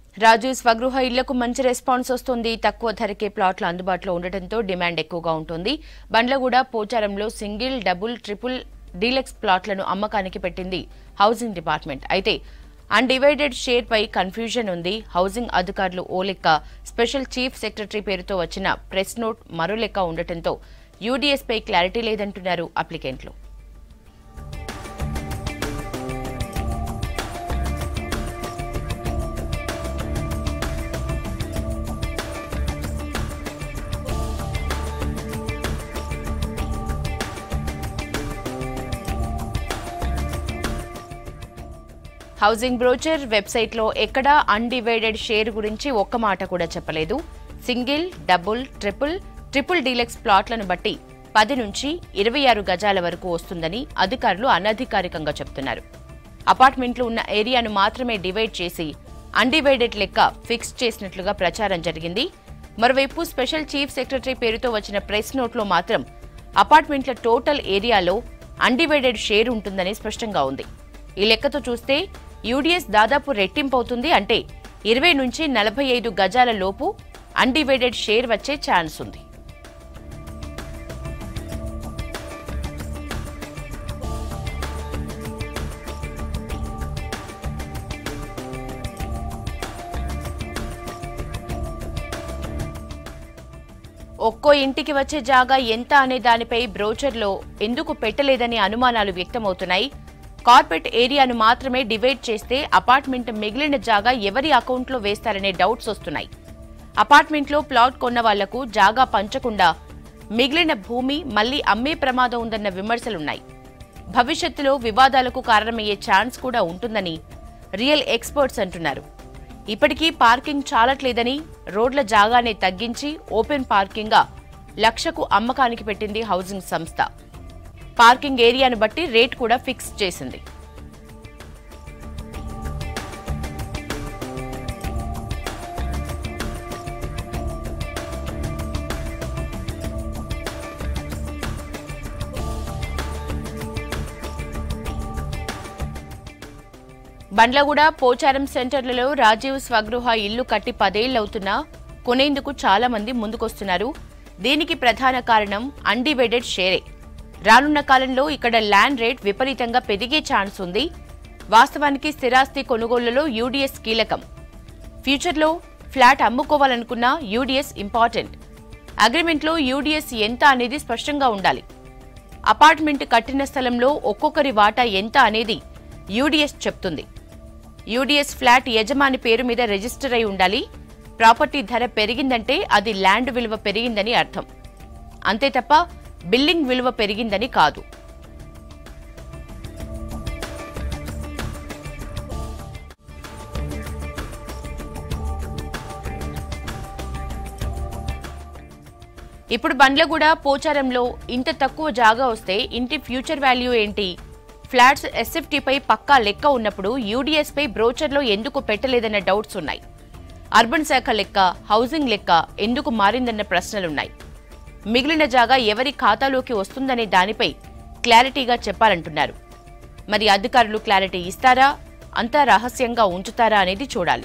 రాజు స్వగృహ ఇళ్లకు మంచి రెస్పాన్స్ వస్తుంది తక్కువ ధరకే ప్లాట్లు అందుబాటులో ఉండటంతో డిమాండ్ ఎక్కువగా ఉంటుంది బండ్లగూడ పోచారంలో సింగిల్ డబుల్ ట్రిపుల్ డీలక్స్ ప్లాట్లను అమ్మకానికి పెట్టింది హౌసింగ్ డిపార్ట్మెంట్ అయితే అన్డివైడెడ్ షేర్ పై కన్ఫ్యూజన్ ఉంది హౌసింగ్ అధికారులు ఓ లెక్క స్పెషల్ చీఫ్ సెక్రటరీ పేరుతో వచ్చిన ప్రెస్ నోట్ మరో లెక్క ఉండటంతో యూడీఎస్ పై క్లారిటీ లేదంటున్నారు అప్లికెంట్లు హౌసింగ్ బ్రోచర్ వెబ్సైట్లో ఎక్కడా అన్డివైడెడ్ షేర్ గురించి ఒక్క మాట కూడా చెప్పలేదు single double triple triple deluxe ప్లాట్లను బట్టి పది నుంచి ఇరవై ఆరు గజాల వరకు వస్తుందని అధికారులు అనధికారికంగా చెప్తున్నారు అపార్ట్మెంట్లు ఉన్న ఏరియాను మాత్రమే డివైడ్ చేసి అన్డివైడెడ్ లెక్క ఫిక్స్ చేసినట్లుగా ప్రచారం జరిగింది మరోవైపు స్పెషల్ చీఫ్ సెక్రటరీ పేరుతో వచ్చిన ప్రెస్ నోట్లో మాత్రం అపార్ట్మెంట్ల టోటల్ ఏరియాలో అన్డివైడెడ్ షేర్ ఉంటుందని స్పష్టంగా ఉంది ఈ లెక్కతో చూస్తే యూడీఎస్ దాదాపు రెట్టింపు అవుతుంది అంటే ఇరవై నుంచి నలభై ఐదు గజాల లోపు అన్డివైడెడ్ షేర్ వచ్చే ఛాన్స్ ఉంది ఒక్కో ఇంటికి వచ్చే జాగా ఎంత అనే దానిపై బ్రోచర్లో ఎందుకు పెట్టలేదని అనుమానాలు వ్యక్తమవుతున్నాయి కార్పెట్ ఏరియాను మాత్రమే డివైడ్ చేస్తే అపార్ట్మెంట్ మిగిలిన జాగా ఎవరి అకౌంట్లో వేస్తారనే డౌట్స్ వస్తున్నాయి అపార్ట్మెంట్లో ప్లాట్ కొన్న వాళ్లకు జాగా పంచకుండా మిగిలిన భూమి మళ్లీ అమ్మే ప్రమాదం ఉందన్న విమర్శలున్నాయి భవిష్యత్తులో వివాదాలకు కారణమయ్యే ఛాన్స్ కూడా ఉంటుందని రియల్ ఎక్స్పర్ట్స్ అంటున్నారు ఇప్పటికీ పార్కింగ్ చాలట్లేదని రోడ్ల జాగానే తగ్గించి ఓపెన్ పార్కింగ్గా లక్షకు అమ్మకానికి పెట్టింది హౌసింగ్ సంస్థ పార్కింగ్ ఏరియాను బట్టి రేట్ కూడా ఫిక్స్ చేసింది బండ్లగూడ పోచారం సెంటర్లలో రాజీవ్ స్వగృహ ఇల్లు కట్టి పదేళ్లవుతున్నా కొనేందుకు చాలా మంది ముందుకొస్తున్నారు దీనికి ప్రధాన కారణం అన్డివైడెడ్ షేరే రానున్న కాలంలో ఇక్కడ ల్యాండ్ రేట్ విపరీతంగా పెరిగే ఛాన్స్ ఉంది వాస్తవానికి స్థిరాస్తి కొనుగోళ్లలో యూడీఎస్ కీలకం ఫ్యూచర్లో ఫ్లాట్ అమ్ముకోవాలనుకున్నా యూడీఎస్ ఇంపార్టెంట్ అగ్రిమెంట్లో యూడీఎస్ ఎంత అనేది స్పష్టంగా ఉండాలి అపార్ట్మెంట్ కట్టిన స్థలంలో ఒక్కొక్కరి వాటా ఎంత అనేది యూడీఎస్ చెప్తుంది యూడీఎస్ ఫ్లాట్ యజమాని పేరు మీద రిజిస్టర్ అయి ఉండాలి ప్రాపర్టీ ధర పెరిగిందంటే అది ల్యాండ్ విలువ పెరిగిందని అర్థం అంతే తప్ప బిల్డింగ్ విలువ పెరిగిందని కాదు ఇప్పుడు బండ్లగూడ పోచారంలో ఇంత తక్కువ జాగా వస్తే ఇంటి ఫ్యూచర్ వాల్యూ ఏంటి ఫ్లాట్స్ ఎస్ఎఫ్టీపై పక్కా లెక్క ఉన్నప్పుడు యూడీఎస్ పై బ్రోచర్లో ఎందుకు పెట్టలేదన్న డౌట్స్ ఉన్నాయి అర్బన్ శాఖ లెక్క హౌసింగ్ లెక్క ఎందుకు మారిందన్న ప్రశ్నలున్నాయి మిగిలిన జాగా ఎవరి ఖాతాలోకి వస్తుందనే దానిపై క్లారిటీగా చెప్పాలంటున్నారు మరి అధికారులు క్లారిటీ ఇస్తారా అంతా రహస్యంగా ఉంచుతారా అనేది చూడాలి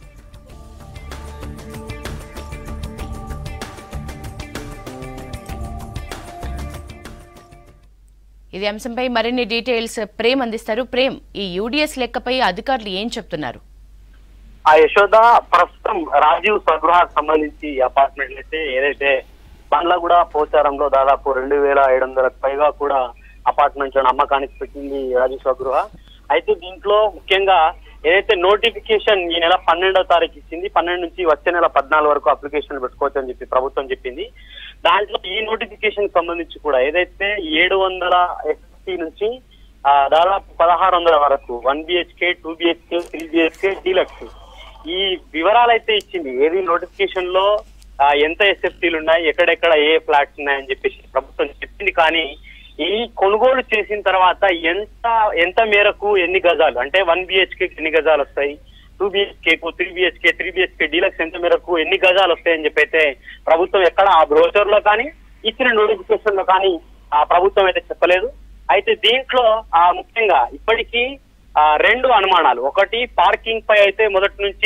ఇది అంశంపై మరిన్ని డీటెయిల్స్ ప్రేమ్ అందిస్తారు ప్రేమ్ ఈ యూడీఎస్ లెక్కపై అధికారులు ఏం చెప్తున్నారు ఆ యశోద ప్రస్తుతం రాజీవ్ స్వగృహానికి సంబంధించి ఈ అపార్ట్మెంట్లు అయితే ఏదైతే బండ్లగూడ పోచారంలో దాదాపు రెండు వేల ఏడు వందలకు పైగా కూడా అపార్ట్మెంట్లను అమ్మకానికి పెట్టింది రాజీవ్ స్వగృహ అయితే దీంట్లో ముఖ్యంగా ఏదైతే నోటిఫికేషన్ ఈ నెల పన్నెండో తారీఖు ఇచ్చింది పన్నెండు నుంచి వచ్చే నెల పద్నాలుగు వరకు అప్లికేషన్ పెట్టుకోవచ్చు అని చెప్పి ప్రభుత్వం చెప్పింది దాంట్లో ఈ నోటిఫికేషన్ సంబంధించి కూడా ఏదైతే ఏడు వందల ఎస్టీ నుంచి ఆ, దాదాపు పదహారు వందల వరకు one BHK two BHK three BHK deluxe ఈ వివరాలు అయితే ఇచ్చింది ఏది నోటిఫికేషన్ లో ఆ, ఎంత ఎస్ఎఫ్టీలు ఉన్నాయి ఎక్కడెక్కడ ఏ ఫ్లాట్స్ ఉన్నాయని చెప్పేసి ప్రభుత్వం చెప్పింది కానీ ఈ కొనుగోలు చేసిన తర్వాత ఎంత ఎంత మేరకు ఎన్ని గజాలు అంటే వన్ బిహెచ్కే ఎన్ని గజాలు వస్తాయి two BHK three BHK three BHK deluxe ఎంత మేరకు ఎన్ని గజాలు వస్తాయని చెప్పి అయితే ప్రభుత్వం ఎక్కడ ఆ బ్రోచర్ లో కానీ ఇచ్చిన నోటిఫికేషన్ లో కానీ ఆ ప్రభుత్వం అయితే చెప్పలేదు అయితే దీంట్లో ఆ ముఖ్యంగా ఇప్పటికీ ఆ రెండు అనుమానాలు ఒకటి పార్కింగ్ పై అయితే మొదటి నుంచి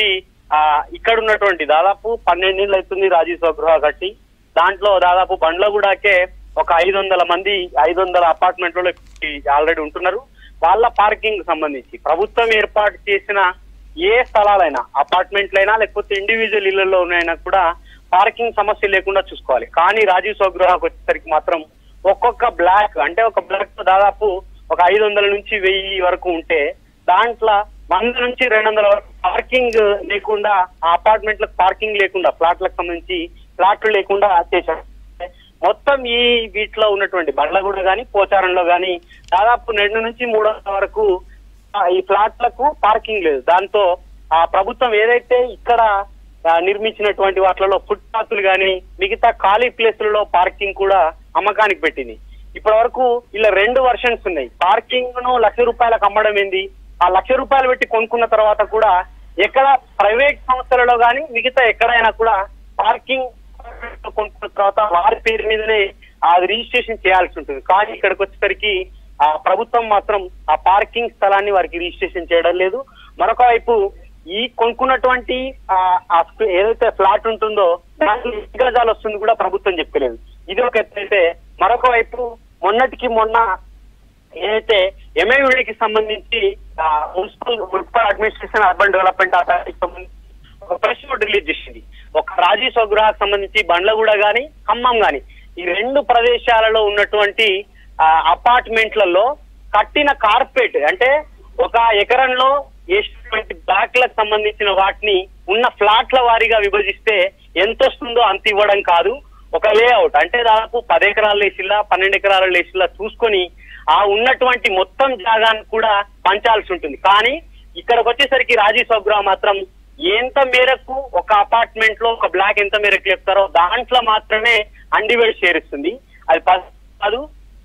ఆ ఇక్కడ ఉన్నటువంటి దాదాపు పన్నెండేళ్ళు అవుతుంది రాజీవ్ స్వగృహ కట్టి దాంట్లో దాదాపు బండ్లగూడకే ఒక ఐదు వందల మంది ఐదు వందల అపార్ట్మెంట్లలో ఆల్రెడీ ఉంటున్నారు వాళ్ళ పార్కింగ్ సంబంధించి ప్రభుత్వం ఏర్పాటు చేసిన ఏ స్థలాలైనా అపార్ట్మెంట్లైనా లేకపోతే ఇండివిజువల్ ఇళ్లలో ఉన్నాయన్నా కూడా పార్కింగ్ సమస్య లేకుండా చూసుకోవాలి కానీ రాజీవ్ స్వగృహకు వచ్చేసరికి మాత్రం ఒక్కొక్క బ్లాక్ అంటే ఒక బ్లాక్ దాదాపు ఒక ఐదు వందల నుంచి వెయ్యి వరకు ఉంటే దాంట్లో వంద నుంచి రెండు వందల వరకు పార్కింగ్ లేకుండా ఆ అపార్ట్మెంట్లకు పార్కింగ్ లేకుండా ఫ్లాట్లకు సంబంధించి ఫ్లాట్లు లేకుండా చేశారు మొత్తం ఈ వీటిలో ఉన్నటువంటి బండ్లగూడ గాని పోచారంలో గాని దాదాపు రెండు నుంచి మూడు వందల వరకు ఆ, ఈ ఫ్లాట్లకు పార్కింగ్ లేదు దాంతో ఆ ప్రభుత్వం ఏదైతే ఇక్కడ ఆ, నిర్మించినటువంటి వాటిలలో ఫుట్పాత్లు గాని మిగతా ఖాళీ ప్లేసులలో పార్కింగ్ కూడా అమ్మకానికి పెట్టింది ఇప్పటి వరకు ఇలా రెండు వర్షన్స్ ఉన్నాయి పార్కింగ్ ను లక్ష రూపాయలకు అమ్మడం ఏంది ఆ లక్ష రూపాయలు పెట్టి కొనుక్కున్న తర్వాత కూడా ఎక్కడ ప్రైవేట్ సంస్థలలో గాని మిగతా ఎక్కడైనా కూడా పార్కింగ్ కొనుక్కున్న తర్వాత వారి పేరు మీదనే అది రిజిస్ట్రేషన్ చేయాల్సి ఉంటుంది కానీ ఇక్కడికి వచ్చేసరికి ఆ ప్రభుత్వం మాత్రం ఆ పార్కింగ్ స్థలాన్ని వారికి రిజిస్ట్రేషన్ చేయడం లేదు మరొక వైపు ఈ కొనుక్కున్నటువంటి ఆ ఆ స్పే- ఏదైతే ఫ్లాట్ ఉంటుందో దానికి ఎన్ని గజాలు వస్తుంది కూడా ప్రభుత్వం చెప్పలేదు ఇది ఒక ఎత్తు అయితే మరొక వైపు మొన్నటికి మొన్న ఏదైతే ఎంఐయుడికి సంబంధించి ఆ, municipal municipal administration urban development అథారిటీకి సంబంధించి ఒక ప్రెస్ నోట్ రిలీజ్ చేసింది ఒక రాజీ స్వగృహకు సంబంధించి బండ్లగూడ గాని ఖమ్మం గాని ఈ రెండు ప్రదేశాలలో ఉన్నటువంటి ఆ, అపార్ట్మెంట్లలో కట్టిన కార్పెట్ అంటే ఒక ఎకరంలో వేసినటువంటి బ్లాక్లకు సంబంధించిన వాటిని ఉన్న ఫ్లాట్ల వారీగా విభజిస్తే ఎంత వస్తుందో అంత ఇవ్వడం కాదు ఒక లేఅవుట్ అంటే దాదాపు పది ఎకరాల లేచిల్లా పన్నెండు ఎకరాల లేచిల్లా చూసుకొని ఆ ఉన్నటువంటి మొత్తం జాగాన్ని కూడా పంచాల్సి ఉంటుంది కానీ ఇక్కడికి వచ్చేసరికి రాజీవ్ స్వగృహ మాత్రం ఎంత మేరకు ఒక అపార్ట్మెంట్ లో ఒక బ్లాక్ ఎంత మేరకు చెప్తారో దాంట్లో మాత్రమే అన్డివైడ్ షేర్ ఇస్తుంది అది ప- కాదు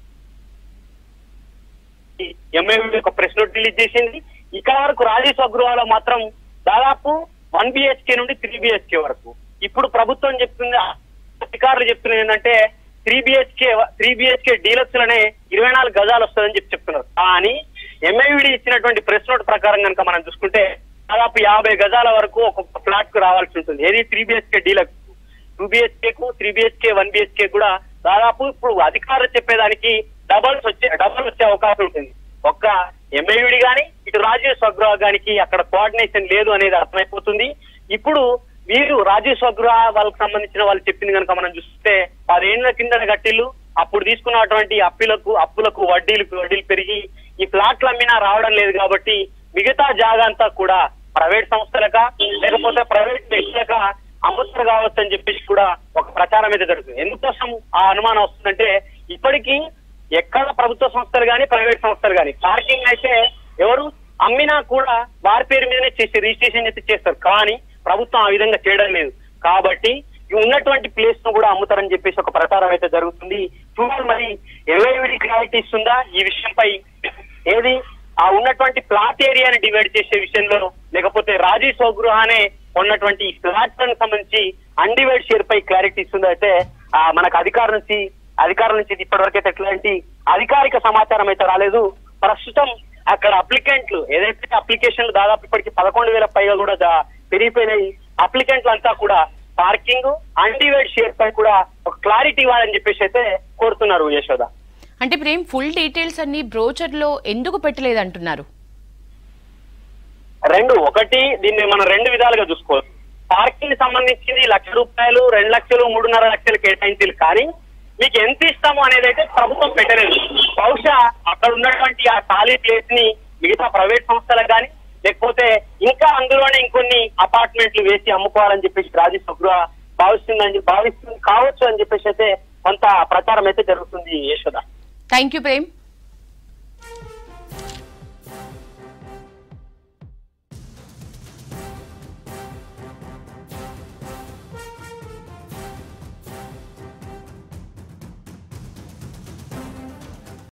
ఎంఐ ఒక ప్రెస్ నోట్ రిలీజ్ చేసింది ఇక్కడ వరకు రాజీవ్ స్వగృహాలో మాత్రం దాదాపు వన్ బిహెచ్కే నుండి త్రీ బిహెచ్కే వరకు ఇప్పుడు ప్రభుత్వం చెప్తుంది అధికారులు చెప్తున్నది ఏంటంటే three BHK three BHK deluxe లనే ఇరవై నాలుగు గజాలు వస్తుందని చెప్పి చెప్తున్నారు కానీ ఎంఐవిడి ఇచ్చినటువంటి ప్రెస్ నోట్ ప్రకారం కనుక మనం చూసుకుంటే దాదాపు యాభై గజాల వరకు ఒక ఫ్లాట్ కు రావాల్సి ఉంటుంది ఏది three BHK deluxe two BHK కు త్రీ బిహెచ్కే వన్ బిహెచ్కే కూడా దాదాపు ఇప్పుడు అధికారులు చెప్పేదానికి డబల్స్ వచ్చే డబల్ వచ్చే అవకాశం ఉంటుంది ఒక్క ఎంఐవిడి గాని ఇటు రాజీవ్ స్వగృహ గానికి అక్కడ కోఆర్డినేషన్ లేదు అనేది అర్థమైపోతుంది ఇప్పుడు వీరు రాజీవ్ స్వగృహ వాళ్ళకి సంబంధించిన వాళ్ళు చెప్పింది కనుక మనం చూస్తే పదేళ్ల కింద గట్టిల్లు అప్పుడు తీసుకున్నటువంటి అప్పులకు అప్పులకు వడ్డీలకు వడ్డీలు పెరిగి ఈ ఫ్లాట్లు అమ్మినా రావడం లేదు కాబట్టి మిగతా జాగా అంతా కూడా ప్రైవేట్ సంస్థలక లేకపోతే ప్రైవేట్ వ్యక్తులక అమ్ముతారు కావచ్చు అని చెప్పేసి కూడా ఒక ప్రచారం అయితే జరుగుతుంది ఎందుకోసం ఆ అనుమానం వస్తుందంటే ఇప్పటికీ ఎక్కడ ప్రభుత్వ సంస్థలు కానీ ప్రైవేట్ సంస్థలు కానీ పార్కింగ్ అయితే ఎవరు అమ్మినా కూడా వారి పేరు మీదనే చేసి రిజిస్ట్రేషన్ అయితే చేస్తారు కానీ ప్రభుత్వం ఆ విధంగా చేయడం లేదు కాబట్టి ఈ ఉన్నటువంటి ప్లేస్ ను కూడా అమ్ముతారని చెప్పేసి ఒక ప్రచారం అయితే జరుగుతుంది చూడాలి మరి ఎవరి క్లారిటీ ఇస్తుందా ఈ విషయంపై ఏది ఆ ఉన్నటువంటి ప్లాట్ ఏరియాని డివైడ్ చేసే విషయంలో లేకపోతే రాజీ స్వగృహానే ఉన్నటువంటి ఈ ఫ్లాట్ లకు సంబంధించి అన్డివైడ్ షేర్ పై క్లారిటీ ఇస్తుందో అయితే ఆ, మనకు అధికారం నుంచి అధికారం నుంచి ఇప్పటివరకు అయితే ఎట్లాంటి అధికారిక సమాచారం అయితే రాలేదు ప్రస్తుతం అక్కడ అప్లికెంట్లు ఏదైతే అప్లికేషన్లు దాదాపు ఇప్పటికి పదకొండు వేల పైగా కూడా జా- పెరిగిపోయినాయి అప్లికెంట్లు అంతా కూడా పార్కింగ్ అన్డివైడ్ షేర్ పై కూడా ఒక క్లారిటీ ఇవ్వాలని చెప్పేసి అయితే కోరుతున్నారు యశోద అంటే ప్రేమ్ ఫుల్ డీటెయిల్స్ అన్ని బ్రోచర్ లో ఎందుకు పెట్టలేదంటున్నారు రెండు ఒకటి దీన్ని మనం రెండు విధాలుగా చూసుకోవచ్చు పార్కింగ్ సంబంధించింది లక్ష రూపాయలు రెండు లక్షలు మూడున్నర లక్షలు కేటాయించాలి కానీ మీకు ఎంత ఇస్తాము అనేది అయితే ప్రభుత్వం పెట్టలేదు బహుశా అక్కడ ఉన్నటువంటి ఆ ఖాళీ ప్లేస్ ని మిగతా ప్రైవేట్ సంస్థలకు కానీ లేకపోతే ఇంకా అందులోనే ఇంకొన్ని అపార్ట్మెంట్లు వేసి అమ్ముకోవాలని చెప్పేసి రాజీవ్ సగృహ భావిస్తుందని భావిస్తుంది కావచ్చు అని చెప్పేసి అయితే కొంత ప్రచారం అయితే జరుగుతుంది యశోద థ్యాంక్ యూ ప్రేమ్